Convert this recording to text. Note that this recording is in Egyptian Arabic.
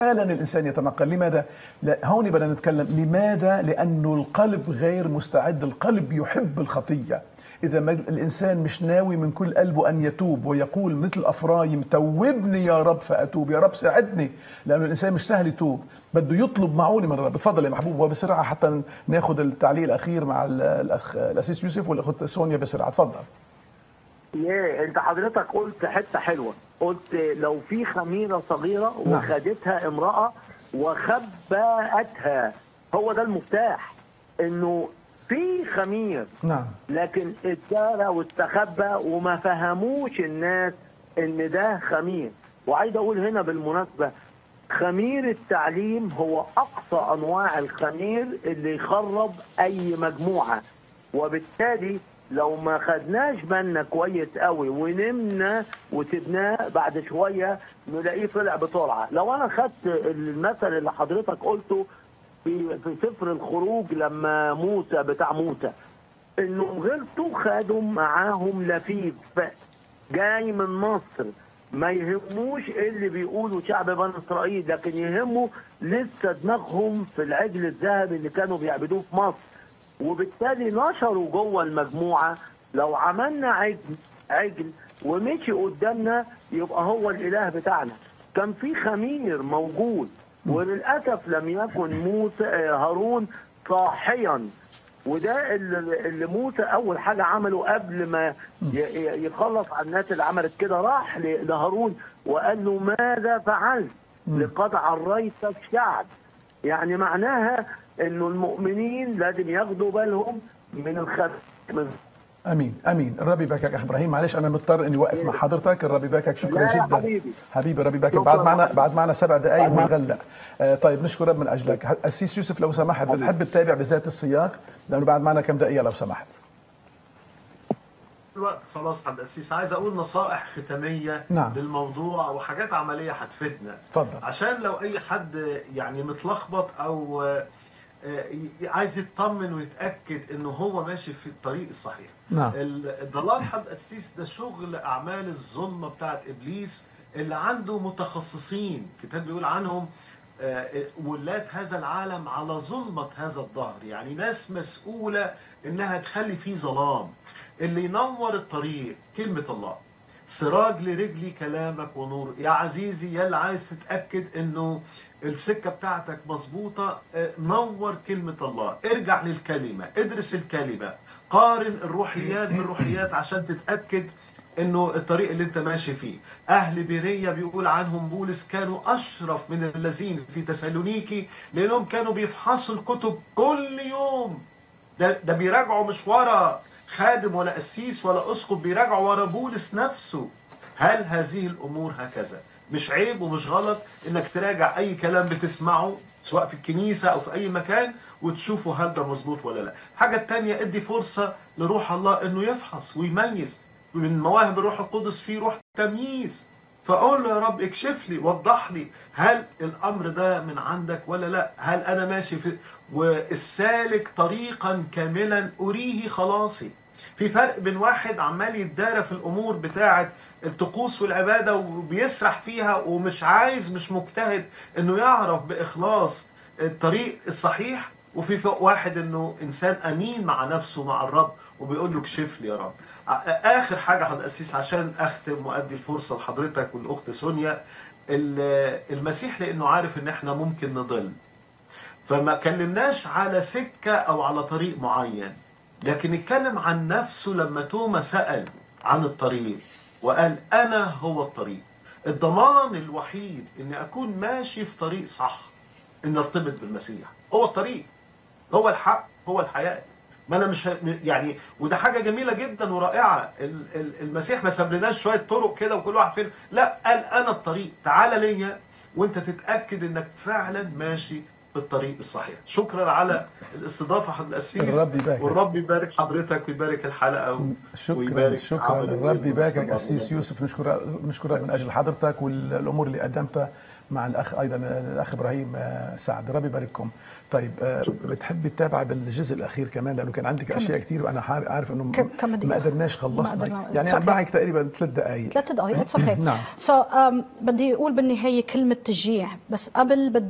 فعلا الانسان يتنقل لماذا لا هون بدنا نتكلم لماذا لانه القلب غير مستعد القلب يحب الخطيه اذا ما الانسان مش ناوي من كل قلبه ان يتوب ويقول مثل افرايم توبني يا رب فاتوب يا رب ساعدني لانه الانسان مش سهل يتوب بده يطلب معونه من الرب تفضل يا محبوب وبسرعه حتى ناخذ التعليق الاخير مع الاخ الاسيس يوسف والاخت سونيا بسرعه تفضل ياه انت حضرتك قلت حته حلوه قلت لو في خميره صغيره نعم. وخدتها امراه وخبأتها هو ده المفتاح انه في خمير نعم لكن اتدارى واستخبى وما فهموش الناس ان ده خمير وعايز اقول هنا بالمناسبه خمير التعليم هو اقصى انواع الخمير اللي يخرب اي مجموعه وبالتالي لو ما خدناش بالنا كويس قوي ونمنا وسبناه بعد شويه نلاقيه طلع بسرعه لو انا خدت المثل اللي حضرتك قلته في في سفر الخروج لما موسى بتاع موسى انهم غلطوا خدوا معاهم لفيف جاي من مصر ما يهموش ايه اللي بيقولوا شعب بني اسرائيل لكن يهمه لسه دماغهم في العجل الذهبي اللي كانوا بيعبدوه في مصر وبالتالي نشروا جوه المجموعه لو عملنا عجل عجل ومشي قدامنا يبقى هو الاله بتاعنا كان في خمير موجود وللاسف لم يكن موسى آه، هارون صاحيا وده اللي اللي موسى اول حاجه عمله قبل ما ي- ي- يخلص على الناس اللي عملت كده راح ل- لهارون وقال له ماذا فعلت لقد عريت الشعب يعني معناها انه المؤمنين لازم ياخدوا بالهم من الخبث من امين امين الرب يباركك اخ ابراهيم معلش انا مضطر اني اوقف مع حضرتك الرب يباركك شكرا لا يا جدا حبيبي. حبيبي الرب يباركك شكراً بعد معنا حبيبي. بعد معنا سبع دقائق ونغلق آه طيب نشكر رب من اجلك اسيس يوسف لو سمحت بتحب تتابع بذات السياق لانه بعد معنا كم دقيقه لو سمحت الوقت خلاص عند القسيس عايز اقول نصائح ختاميه نعم. للموضوع وحاجات عمليه هتفيدنا اتفضل عشان لو اي حد يعني متلخبط او آه، آه، عايز يطمن ويتاكد انه هو ماشي في الطريق الصحيح نعم ال- الضلال حد القسيس ده شغل اعمال الظلمه بتاعت ابليس اللي عنده متخصصين الكتاب بيقول عنهم آه، ولاة هذا العالم على ظلمة هذا الظهر يعني ناس مسؤولة انها تخلي فيه ظلام اللي ينور الطريق كلمة الله سراج لرجلي كلامك ونور يا عزيزي يا اللي عايز تتأكد انه السكة بتاعتك مظبوطة آه، نور كلمة الله ارجع للكلمة ادرس الكلمة قارن الروحيات بالروحيات عشان تتأكد انه الطريق اللي انت ماشي فيه اهل بيرية بيقول عنهم بولس كانوا اشرف من الذين في تسالونيكي لانهم كانوا بيفحصوا الكتب كل يوم ده, ده بيراجعوا مش ورا خادم ولا قسيس ولا اسقف بيراجعوا ورا بولس نفسه هل هذه الامور هكذا مش عيب ومش غلط انك تراجع اي كلام بتسمعه سواء في الكنيسة او في اي مكان وتشوفوا هل ده مظبوط ولا لا حاجة التانية ادي فرصة لروح الله انه يفحص ويميز من مواهب الروح القدس في روح تمييز فاقول له يا رب اكشف لي وضح لي هل الامر ده من عندك ولا لا هل انا ماشي في والسالك طريقا كاملا اريه خلاصي في فرق بين واحد عمال يتدارى في الامور بتاعه الطقوس والعباده وبيسرح فيها ومش عايز مش مجتهد انه يعرف باخلاص الطريق الصحيح وفي فوق واحد انه انسان امين مع نفسه مع الرب وبيقول له اكشف لي يا رب اخر حاجه حضرتك اسيس عشان اختم وادي الفرصه لحضرتك والاخت سونيا المسيح لانه عارف ان احنا ممكن نضل فما كلمناش على سكه او على طريق معين لكن اتكلم عن نفسه لما توما سال عن الطريق وقال انا هو الطريق الضمان الوحيد اني اكون ماشي في طريق صح ان ارتبط بالمسيح هو الطريق هو الحق هو الحياه ما انا مش يعني وده حاجه جميله جدا ورائعه المسيح ما سابلناش شويه طرق كده وكل واحد فين لا قال انا الطريق تعالى ليا وانت تتاكد انك فعلا ماشي في الطريق الصحيح شكرا على الاستضافه حضرتك القسيس الرب يبارك والرب يبارك حضرتك ويبارك الحلقه و... شكرا ويبارك شكرا عمل الرب يباركك المستمر. اسيس يوسف نشكر نشكرك من اجل حضرتك والامور اللي قدمتها مع الاخ ايضا الاخ ابراهيم آه، سعد ربي يبارككم طيب آه، بتحبي تتابعي بالجزء الاخير كمان لانه كان عندك اشياء كثير وانا حار- عارف انه م- كم- كم ما دقيقة؟ قدرناش ما خلصنا قدرنا. يعني It's okay. معك تقريبا ثلاث دقائق ثلاث دقائق اتس اوكي نعم. سو بدي اقول بالنهايه كلمه تشجيع بس قبل بدي